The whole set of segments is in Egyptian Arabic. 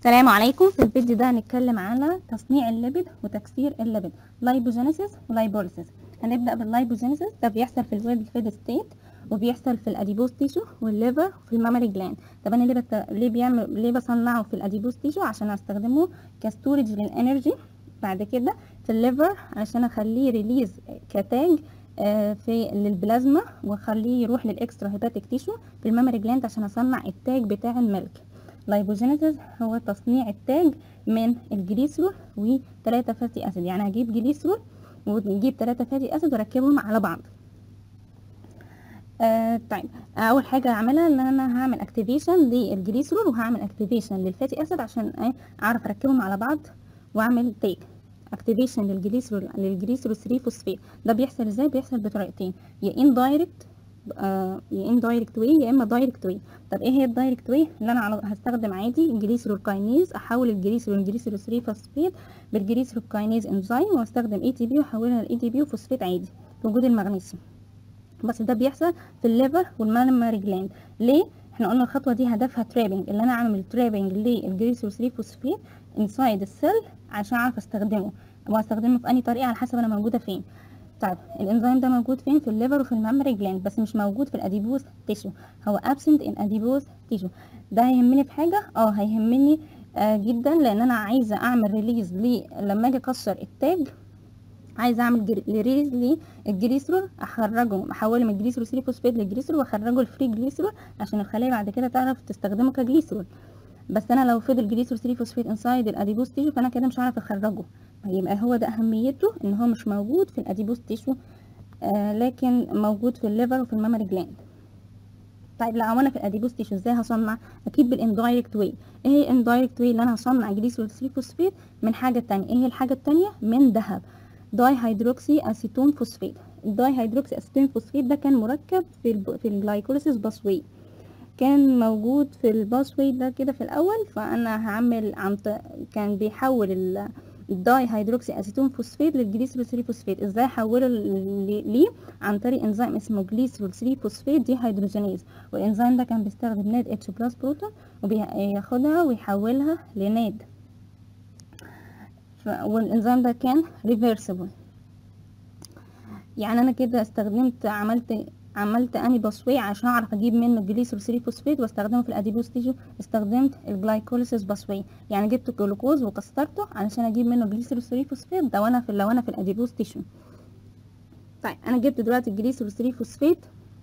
السلام عليكم في الفيديو ده هنتكلم على تصنيع الليبيد وتكسير الليبيد لايبوجينيسيس ولايبوليسيس هنبدا باللايبوجينيسيس ده بيحصل في الويل فيد ستيت وبيحصل في الاديبوز تيشو والليفر وفي المامري جلاند طب انا ليه بت... ليه بيعمل ليه بصنعه في الاديبوز تيشو عشان استخدمه كستورج للانرجي بعد كده في الليفر عشان اخليه ريليز كتاج آه، في للبلازما واخليه يروح للاكسترا هيباتيك تيشو في المامري جلاند عشان اصنع التاج بتاع الملك لايبوجينيسيس هو تصنيع التاج من الجليسرول وثلاثة فاتي اسيد يعني هجيب جليسرول ونجيب ثلاثة فاتي اسيد واركبهم على بعض آه طيب اول حاجه هعملها ان انا هعمل اكتيفيشن للجليسرول وهعمل اكتيفيشن للفاتي اسيد عشان ايه اعرف اركبهم على بعض واعمل تاج اكتيفيشن للجليسرول للجليسرول 3 فوسفات ده بيحصل ازاي بيحصل بطريقتين يا ان دايركت آه يا ان دايركت واي يا اما دايركت واي طب ايه هي الدايركت واي اللي انا هستخدم عادي الجليسرول كاينيز احول الجليسرول الجليسرول 3 فوسفات بالجليسرول كاينيز انزيم واستخدم اي تي بي واحولها لاي تي بي وفوسفات عادي في وجود المغنيسيوم بس ده بيحصل في الليفر والمالمري جلاند ليه احنا قلنا الخطوه دي هدفها ترابنج اللي انا اعمل ترابنج للجليسرول 3 فوسفات انسايد السيل عشان اعرف استخدمه واستخدمه في اي طريقه على حسب انا موجوده فين طيب الانزيم ده موجود فين في الليفر وفي المامري جلاند بس مش موجود في الاديبوز تيشو هو absent in adipose tissue ده هيهمني في حاجه اه هيهمني آه جدا لان انا عايزه اعمل ريليز لي لما اجي اكسر التاج عايزه اعمل ريليز للجليسرول اخرجه احوله من الجليسرول 3 فوسفات للجليسرول واخرجه الفري جليسرول عشان الخلايا بعد كده تعرف تستخدمه كجليسرول بس انا لو فضل جليسرول 3 فوسفات انسايد الاديبوز تيشو فانا كده مش هعرف اخرجه يبقى هو ده اهميته ان هو مش موجود في الاديبوز تيشو آه لكن موجود في الليفر وفي المامري جلاند طيب لو انا في الاديبوز تيشو ازاي هصنع اكيد بالاندايركت واي ايه هي الاندايركت واي اللي انا هصنع جليسرول 3 فوسفات من حاجه تانية ايه هي الحاجه التانية من ذهب داي هيدروكسي اسيتون فوسفات الداي هيدروكسي اسيتون فوسفات ده كان مركب في ال في الجلايكوليسيس باسواي كان موجود في الباسواي ده كده في الاول فانا هعمل عن كان بيحول الداي هيدروكسي اسيتون فوسفات للجليسرول 3 فوسفات ازاي احوله ليه عن طريق انزيم اسمه جليسرول 3 فوسفات دي هيدروجينيز والانزيم ده كان بيستخدم ناد اتش بلس بروتون وبياخدها ويحولها لناد والانزيم ده كان ريفرسيبل يعني انا كده استخدمت عملت عملت اني باسوي عشان اعرف اجيب منه الجليسرول 3 فوسفات واستخدمه في الاديبوز تيشو استخدمت الجلايكوليسيس باسوي يعني جبت الجلوكوز وكسرته علشان اجيب منه الجليسرول 3 فوسفات ده وانا في لو انا في الاديبوز تيشو طيب انا جبت دلوقتي الجليسرول 3 فوسفات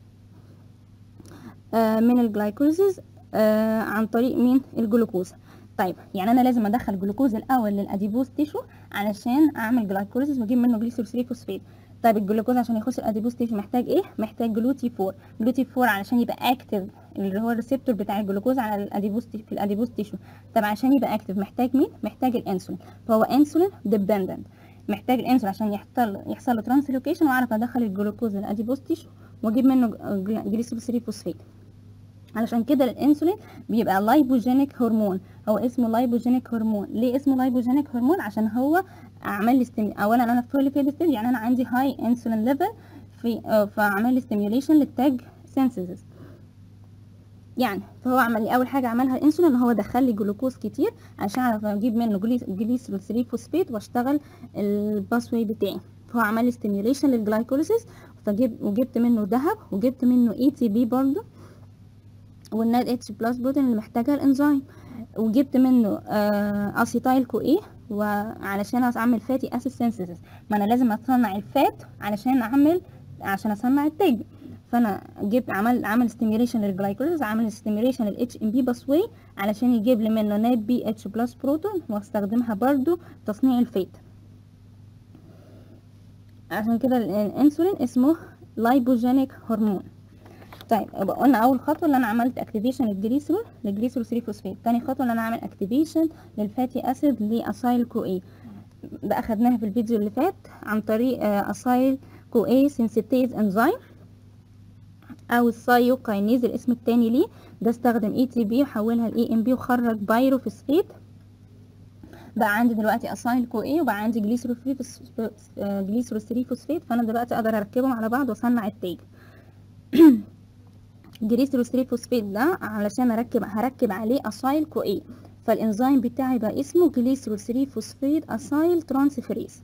آه من الجلايكوليسيس آه عن طريق مين الجلوكوز طيب يعني انا لازم ادخل جلوكوز الاول للاديبوز تيشو علشان اعمل جلايكوليسيس واجيب منه جليسرول 3 فوسفات طيب الجلوكوز عشان يخش الاديبوز تيشو محتاج ايه محتاج جلوتي 4 جلوتي 4 علشان يبقى اكتف اللي هو الريسبتور بتاع الجلوكوز على الاديبوز في الاديبوز تيشو طب عشان يبقى اكتف محتاج مين محتاج الانسولين فهو انسولين ديبندنت محتاج الانسولين عشان يحصل يحصل له ترانسلوكيشن واعرف ادخل الجلوكوز للاديبوز تيشو واجيب منه جليسرول 3 فوسفات علشان كده الانسولين بيبقى لايبوجينيك هرمون هو اسمه لايبوجينيك هرمون ليه اسمه لايبوجينيك هرمون عشان هو عمل لي ستيم اولا انا فولي فيد ستيج يعني انا عندي هاي انسولين ليفل في آه فعمل لي ستيميوليشن للتاج سينثيسيس يعني فهو عمل لي اول حاجه عملها الانسولين ان هو دخل لي جلوكوز كتير عشان اعرف اجيب منه جليسرول 3 فوسفات واشتغل الباسوي بتاعي فهو عمل لي ستيميوليشن للجلايكوليسيس فجيب وجبت منه ذهب وجبت منه اي تي بي برضه والناد اتش بلس بروتين اللي محتاجها الانزيم وجبت منه آه اسيتايل كو ايه وعلشان اعمل فاتي اسيد سينثيسيس ما انا لازم اصنع الفات علشان اعمل عشان اصنع التاج فانا جبت عمل عمل ستيميوليشن للجلايكوليز عمل ستيميوليشن للاتش ام بي باسوي علشان يجيب لي منه ناد بي اتش بلس بروتون واستخدمها برضو في تصنيع الفات عشان كده الانسولين اسمه لايبوجينيك هرمون طيب يبقى قلنا اول خطوه اللي انا عملت اكتيفيشن للجليسرول للجليسرول 3 فوسفات تاني خطوه اللي انا اعمل اكتيفيشن للفاتي اسيد لاسايل كو اي ده اخدناها في الفيديو اللي فات عن طريق اسايل كو اي سينسيتيز انزيم او السايوكاينيز الاسم التاني ليه ده استخدم اي تي بي وحولها لاي ام بي وخرج بايروفوسفات بقى عندي دلوقتي اسايل كو اي وبقى عندي جليسرول 3 جليسرول 3 فوسفات فانا دلوقتي اقدر اركبهم على بعض واصنع التاج جليسرول 3 فوسفات ده علشان اركب هركب عليه اسايل كو اي فالانزيم بتاعي بقى اسمه جليسرول 3 فوسفيت اسايل ترانسفيريز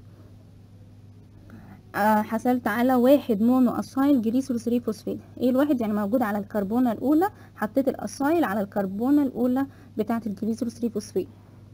آه حصلت على واحد مونو اسايل جليسرول 3 فوسفيت ايه الواحد يعني موجود على الكربونه الاولى حطيت الاسايل على الكربونه الاولى بتاعه الجليسرول 3 فوسفيت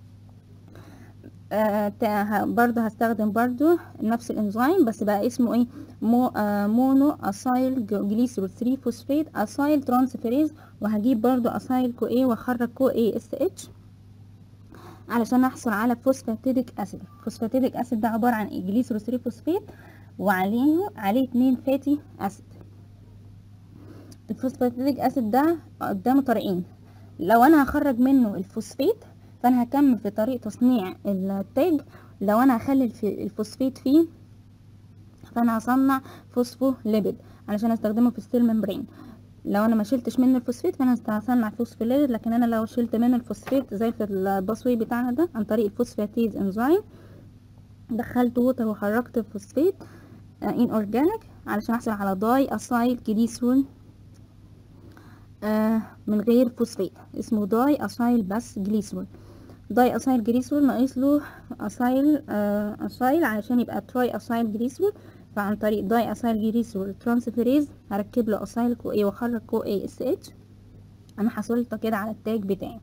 آه برضه هستخدم برضه نفس الانزيم بس بقى اسمه ايه مو آه مونو اسايل جليسرول 3 فوسفيت اسايل ترانسفيريز وهجيب برضه اسايل كو ايه واخرج كو ايه اس اتش علشان احصل على فوسفاتيديك اسيد فوسفاتيديك اسيد ده عباره عن ايه جليسرول 3 فوسفيت وعليه عليه اتنين فاتي اسيد الفوسفاتيديك اسيد ده قدامه طريقين لو انا هخرج منه الفوسفيت فانا هكمل في طريق تصنيع التاج لو انا هخلي الفوسفيت فيه فانا هصنع فوسفوليبيد علشان استخدمه في السيل ممبرين لو انا ما شلتش منه الفوسفيت فانا هصنع فوسفوليبيد لكن انا لو شلت منه الفوسفيت زي في البصوي بتاعنا ده عن طريق الفوسفاتيز انزيم دخلت ووتر وخرجت الفوسفيت ان اورجانيك علشان احصل على داي اسايل جليسرول آه من غير فوسفيت اسمه داي اسايل بس جليسرول داي اسايل جليسرول ناقص له اسايل آه اسايل علشان يبقى تراي اسايل جليسرول فعن طريق داي اسايل جليسرول ترانسفيريز هركب له اسايل كو اي واخرج كو اي اس اتش انا حصلت كده على التاج بتاعي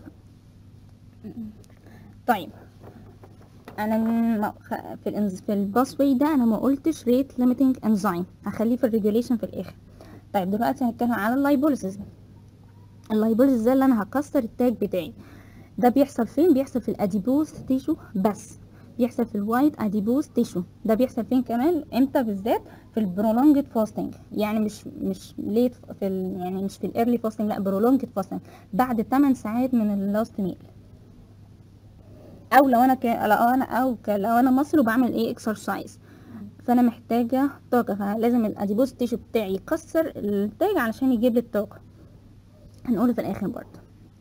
طيب انا في في الباسوي ده انا ما قلتش ريت ليميتنج انزيم هخليه في الريجوليشن في الاخر طيب دلوقتي هنتكلم على اللايبوليسيس اللايبوليسيس ده اللي انا هكسر التاج بتاعي ده بيحصل فين بيحصل في الاديبوز تيشو بس بيحصل في الوايت اديبوز تيشو ده بيحصل فين كمان امتى بالذات في البرولونجد فاستنج يعني مش مش ليت في ال يعني مش في الايرلي فاستنج لا برولونجد فاستنج بعد 8 ساعات من اللاست ميل او لو انا ك... لو انا او ك... لو انا مصر وبعمل ايه اكسرسايز فانا محتاجه طاقه فلازم الاديبوز تيشو بتاعي يكسر التاج علشان يجيب لي الطاقه هنقوله في الاخر برضه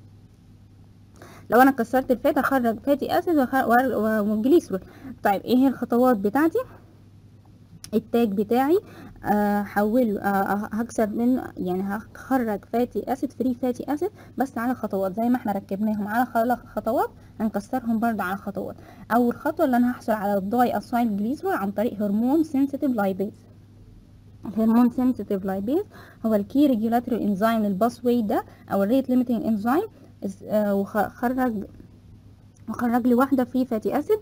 لو انا كسرت الفات هخرج فاتي اسيد وجليسرول طيب ايه هي الخطوات بتاعتي التاج بتاعي هحول أه هكسر منه يعني هخرج فاتي اسيد فري فاتي اسيد بس على خطوات زي ما احنا ركبناهم على خطوات هنكسرهم برضه على خطوات اول خطوه اللي انا هحصل على الداي اسايل جليسرول عن طريق هرمون سنسيتيف لايبيز الهرمون سنسيتيف لايبيز هو الكي ريجولاتوري انزيم للباسوي ده او الريت ليميتنج انزيم وخرج وخرج لي واحده فري فاتي اسيد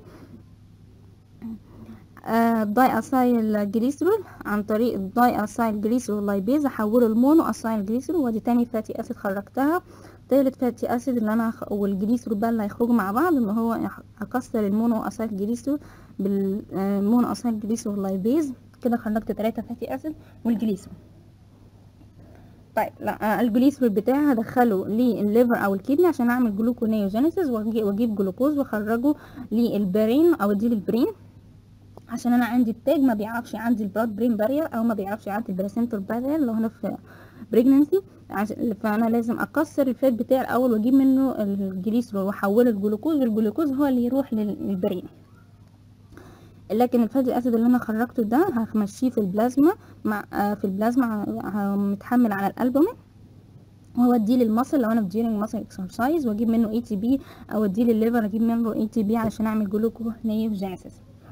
الداي اسايل جليسرول عن طريق الداي اسايل جليسرول لايبيز احوله لمونو اسايل جليسرول ودي تاني فاتي اسيد خرجتها تالت فاتي اسيد اللي انا والجليسرول بقى اللي هيخرجوا مع بعض ان هو هكسر المونو اسايل جليسرول بالمونو اسايل جليسرول لايبيز كده خرجت تلاتة فاتي اسيد والجليسرول طيب لا الجليسرول بتاعي هدخله للليفر او الكدني عشان اعمل جلوكونيوجينيسيس واجيب جلوكوز واخرجه للبرين او اديه للبرين عشان انا عندي التاج ما بيعرفش يعدي البلاد برين بارير او ما بيعرفش يعدي البلاسنتال بارير لو انا في بريجننسي فانا لازم اكسر الفات بتاعي الاول واجيب منه الجليسرول واحوله لجلوكوز والجلوكوز هو اللي يروح للبرين لكن الفاتي اسيد اللي انا خرجته ده همشيه في البلازما مع آه في البلازما متحمل على الالبومين واوديه للمصل لو انا في ديورنج مصل اكسرسايز واجيب منه اي تي بي او اديه للليفر اجيب منه اي تي بي علشان اعمل جلوكونيوجينيسيس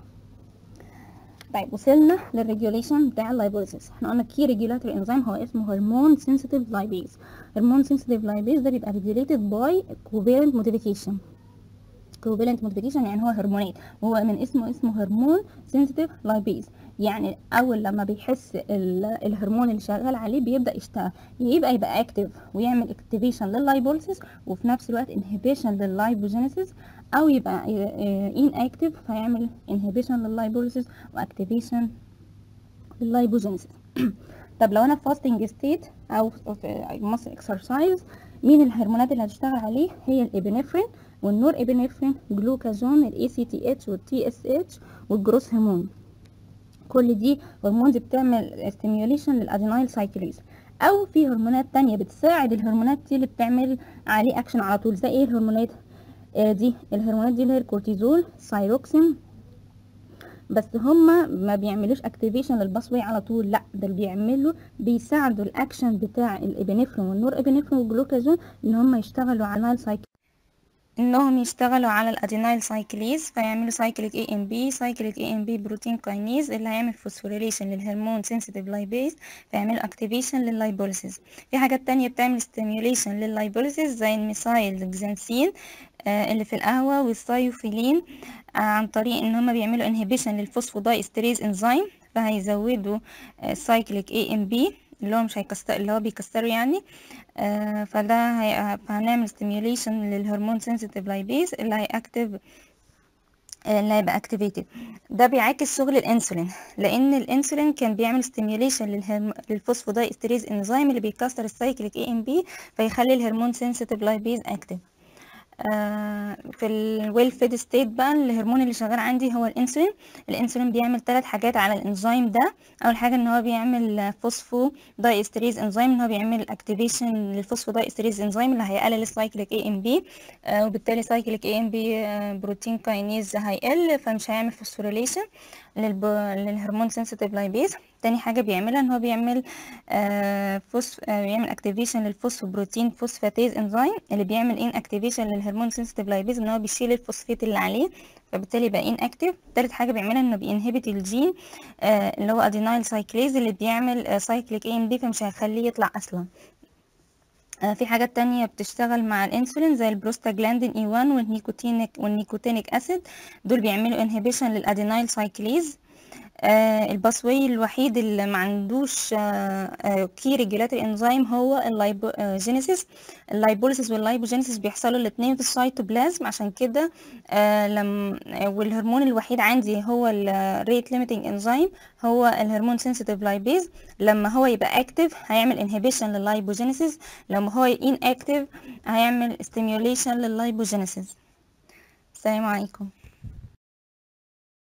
طيب وصلنا للريجوليشن بتاع اللايبوليسيس احنا قلنا كي ريجولاتوري انزيم هو اسمه هرمون سنسيتيف لايبيز هرمون سنسيتيف لايبيز ده بيبقى ريجوليتد باي كوفالنت موديفيكيشن كوفالنت موديفيكيشن يعني هو هرمونات وهو من اسمه اسمه هرمون سنسيتيف لايبيز يعني اول لما بيحس الهرمون اللي شغال عليه بيبدا يشتغل يبقى يبقى اكتف ويعمل اكتيفيشن لللايبوليسيس وفي نفس الوقت انهبيشن لللايبوجينيسيس او يبقى ان اكتف فيعمل انهبيشن لللايبوليسيس واكتيفيشن لللايبوجينيسيس طب لو انا في فاستنج ستيت او في ماسل اكسرسايز مين الهرمونات اللي هتشتغل عليه هي الابنفرين والنور ابنفرين جلوكاجون الاي سي تي اتش والتي اس اتش والجروس هرمون كل دي هرمونز بتعمل ستيميوليشن للادينايل سايكليز او في هرمونات تانية بتساعد الهرمونات دي اللي بتعمل عليه اكشن على طول زي ايه الهرمونات آه دي الهرمونات دي اللي هي الكورتيزول سايروكسين بس هما ما بيعملوش اكتيفيشن للباسوي على طول لا ده اللي بيعملوا بيساعدوا الاكشن بتاع الابنفرين والنور ابنفرين والجلوكاجون ان هما يشتغلوا على النايل سايكل انهم يشتغلوا على الادينايل سايكليز فيعملوا سايكليك اي ام بي سايكليك اي ام بي بروتين كاينيز اللي هيعمل فوسفوريليشن للهرمون سنسيتيف لايبيز فيعملوا اكتيفيشن لللايبوليسيس في حاجات تانية بتعمل ستيميوليشن لللايبوليسيس زي الميثايل جزانسين آه اللي في القهوة والثايوفيلين آه عن طريق ان هما بيعملوا انهبيشن للفوسفوداي استريز انزيم فهيزودوا سايكليك اي ام بي اللي هو مش هيكسر اللي هو بيكسره يعني آه فده هي... فهنعمل ستيميوليشن للهرمون سنسيتيف لايبيز اللي هيأكتيف اللي هيبقى اكتيفيتد ده بيعاكس شغل الانسولين لان الانسولين كان بيعمل ستيميوليشن للهرم... للفوسفوداي استريز انزيم اللي بيكسر السايكليك اي ام بي فيخلي الهرمون سنسيتيف لايبيز اكتيف آه في الويل فيد ستيت بقى الهرمون اللي شغال عندي هو الانسولين الانسولين بيعمل ثلاث حاجات على الانزيم ده اول حاجه ان هو بيعمل فوسفو داي استريز انزيم ان هو بيعمل اكتيفيشن للفوسفو داي استريز انزيم اللي هيقلل السايكليك اي ام بي آه وبالتالي سايكليك اي ام بي بروتين كاينيز هيقل فمش هيعمل فوسفوريليشن للب... للهرمون سنسيتيف لايبيز تاني حاجة بيعملها ان هو بيعمل آه فوسف آه بيعمل اكتيفيشن للفوسفوبروتين فوسفاتيز انزيم اللي بيعمل ان اكتيفيشن للهرمون سنسيتيف لايبيز ان هو بيشيل الفوسفات اللي عليه فبالتالي يبقى ان اكتيف تالت حاجة بيعملها انه بينهبت الجين آه اللي هو ادينايل سايكليز اللي بيعمل آه سايكليك اي ام بي فمش هيخليه يطلع اصلا في حاجات تانية بتشتغل مع الانسولين زي البروستاجلاندين اي 1 والنيكوتينيك والنيكوتينيك اسيد دول بيعملوا انهبيشن للادينايل سايكليز آه الباسوي الوحيد اللي ما عندوش آه آه كي ريجولاتوري انزيم هو اللايبوجينيسيس اللايبوليسيس واللايبوجينيسيس بيحصلوا الاثنين في السيتوبلازم عشان كده لم والهرمون الوحيد عندي هو الريت ليميتنج انزيم هو الهرمون سنسيتيف لايبيز لما هو يبقى اكتف هيعمل انهبيشن لللايبوجينيسيس لما هو ان اكتف هيعمل ستيميوليشن لللايبوجينيسيس السلام عليكم